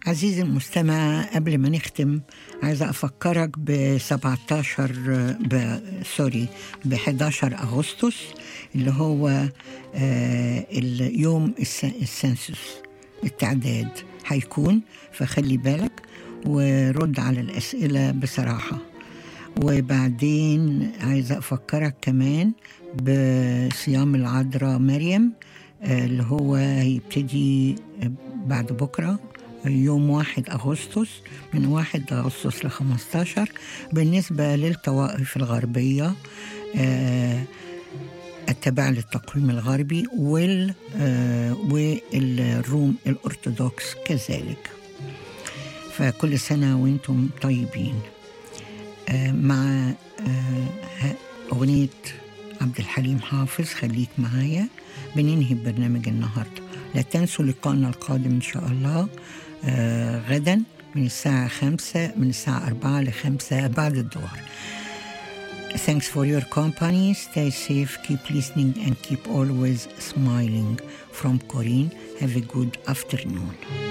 عزيزي المستمع قبل ما نختم عايزة أفكرك ب 17 ب... سوري ب 11 أغسطس اللي هو آه اليوم الس... السنسوس التعداد هيكون فخلي بالك ورد على الأسئلة بصراحة وبعدين عايزة أفكرك كمان بصيام العذراء مريم آه، اللي هو هيبتدي بعد بكرة يوم واحد أغسطس من واحد أغسطس ل 15 بالنسبة للطوائف الغربية آه، التابعة للتقويم الغربي وال آه، والروم الأرثوذكس كذلك فكل سنة وانتم طيبين آه، مع آه، أغنية عبد الحليم حافظ خليك معايا بننهي برنامج النهاردة لا تنسوا لقائنا القادم إن شاء الله آه، غدا من الساعة خمسة من الساعة أربعة لخمسة بعد الظهر Thanks for your company. Stay safe, keep listening, and keep always smiling. From Corinne, have a good afternoon.